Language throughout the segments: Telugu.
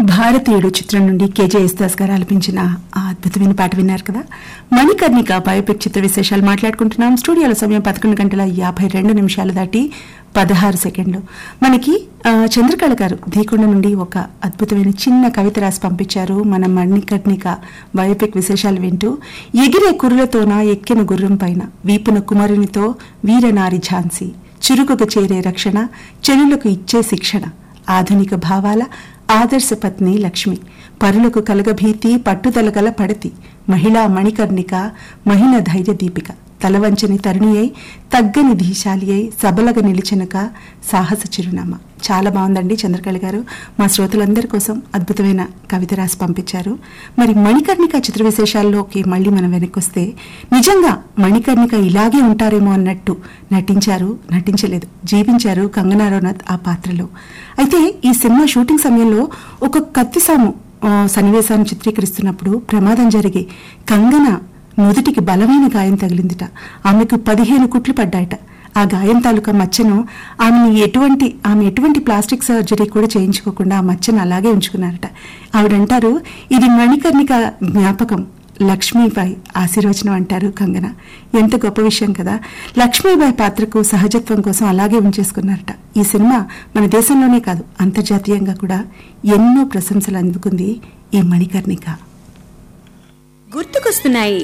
భారతీయుడు చిత్రం నుండి కేజే యేసుదాస్ గారు ఆలపించిన ఆ అద్భుతమైన పాట విన్నారు కదా మణికర్ణిక బయోపిక్ చిత్ర విశేషాలు మాట్లాడుకుంటున్నాం స్టూడియోలో సమయం పదకొండు గంటల యాభై రెండు నిమిషాలు దాటి పదహారు సెకండ్లు మనకి ఆ, చంద్రకళ గారు ధీకొండ నుండి ఒక అద్భుతమైన చిన్న కవిత రాసి పంపించారు మన మణికర్ణిక బయోపిక్ విశేషాలు వింటూ ఎగిరే కురులతోన ఎక్కిన గుర్రం పైన వీపున కుమారునితో వీరనారి ఝాన్సీ చురుకుకు చేరే రక్షణ చెరులకు ఇచ్చే శిక్షణ ఆధునిక భావాల ఆదర్శ పత్ని లక్ష్మి పరులకు కలగభీతి పట్టుదల గల పడతి మహిళా మణికర్ణిక మహిళ ధైర్య దీపిక తలవంచని తరుణి అయి తగ్గని ధీశాలి అయి సబలగా నిలిచినక సాహస చిరునామా చాలా బాగుందండి చంద్రకళ గారు మా శ్రోతలందరి కోసం అద్భుతమైన కవిత రాసి పంపించారు మరి మణికర్ణిక చిత్ర విశేషాల్లోకి మళ్ళీ మనం వెనక్కొస్తే నిజంగా మణికర్ణిక ఇలాగే ఉంటారేమో అన్నట్టు నటించారు నటించలేదు జీవించారు కంగనా రనౌత్ ఆ పాత్రలో అయితే ఈ సినిమా షూటింగ్ సమయంలో ఒక కత్తిసాము ఆ, సన్నివేశాన్ని చిత్రీకరిస్తున్నప్పుడు ప్రమాదం జరిగి కంగన నుదుటికి బలమైన గాయం తగిలిందిట ఆమెకు పదిహేను కుట్లు పడ్డాయట ఆ గాయం తాలూకా మచ్చను ఆమెని ఎటువంటి ఆమె ఎటువంటి ప్లాస్టిక్ సర్జరీ కూడా చేయించుకోకుండా ఆ మచ్చను అలాగే ఉంచుకున్నారట ఆవిడంటారు ఇది మణికర్ణిక జ్ఞాపకం లక్ష్మీబాయి ఆశీర్వచనం అంటారు కంగన ఎంత గొప్ప విషయం కదా లక్ష్మీబాయి పాత్రకు సహజత్వం కోసం అలాగే ఉంచేసుకున్నారట ఈ సినిమా మన దేశంలోనే కాదు అంతర్జాతీయంగా కూడా ఎన్నో ప్రశంసలు అందుకుంది ఈ మణికర్ణిక గుర్తుకొస్తున్నాయి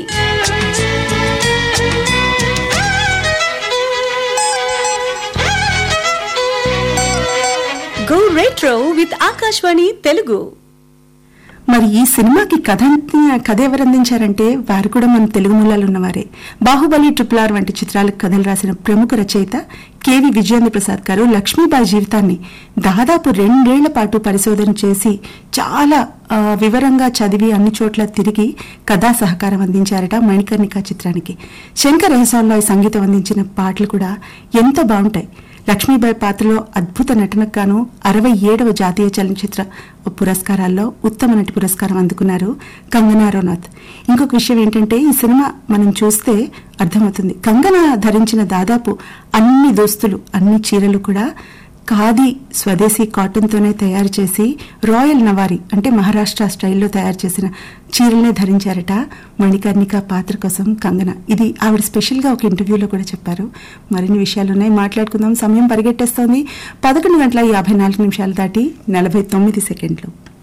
go retro with Akashvani Telugu మరి ఈ సినిమాకి కథ అంత- కథ ఎవరు అందించారంటే వారు కూడా మన తెలుగు మూలాలు ఉన్నవారే బాహుబలి ట్రిపుల్ ఆర్ వంటి చిత్రాలకు కథలు రాసిన ప్రముఖ రచయిత కేవి విజయేంద్ర ప్రసాద్ గారు లక్ష్మీబాయి జీవితాన్ని దాదాపు రెండేళ్ల పాటు పరిశోధన చేసి చాలా ఆ, వివరంగా చదివి అన్ని చోట్ల తిరిగి కథా సహకారం అందించారట మణికర్ణిక చిత్రానికి శంకర్ ఎహసాన్లో సంగీతం అందించిన పాటలు కూడా ఎంతో బాగుంటాయి లక్ష్మీబాయి పాత్రలో అద్భుత నటనకు గాను అరవై ఏడవ జాతీయ చలనచిత్ర పురస్కారాల్లో ఉత్తమ నటి పురస్కారం అందుకున్నారు కంగనా రనౌత్ ఇంకొక విషయం ఏంటంటే ఈ సినిమా మనం చూస్తే అర్థమవుతుంది కంగనా ధరించిన దాదాపు అన్ని దుస్తులు అన్ని చీరలు కూడా ఖాదీ స్వదేశీ కాటన్తోనే తయారు చేసి రాయల్ నవారి అంటే మహారాష్ట్ర స్టైల్లో తయారు చేసిన చీరలనే ధరించారట మణికర్ణిక పాత్ర కోసం కంగన ఇది ఆవిడ స్పెషల్గా ఒక ఇంటర్వ్యూలో కూడా చెప్పారు మరిన్ని విషయాలు ఉన్నాయి మాట్లాడుకుందాం సమయం పరిగెట్టేస్తోంది పదకొండు గంటల యాభై నాలుగు నిమిషాలు దాటి నలభై తొమ్మిది సెకండ్లు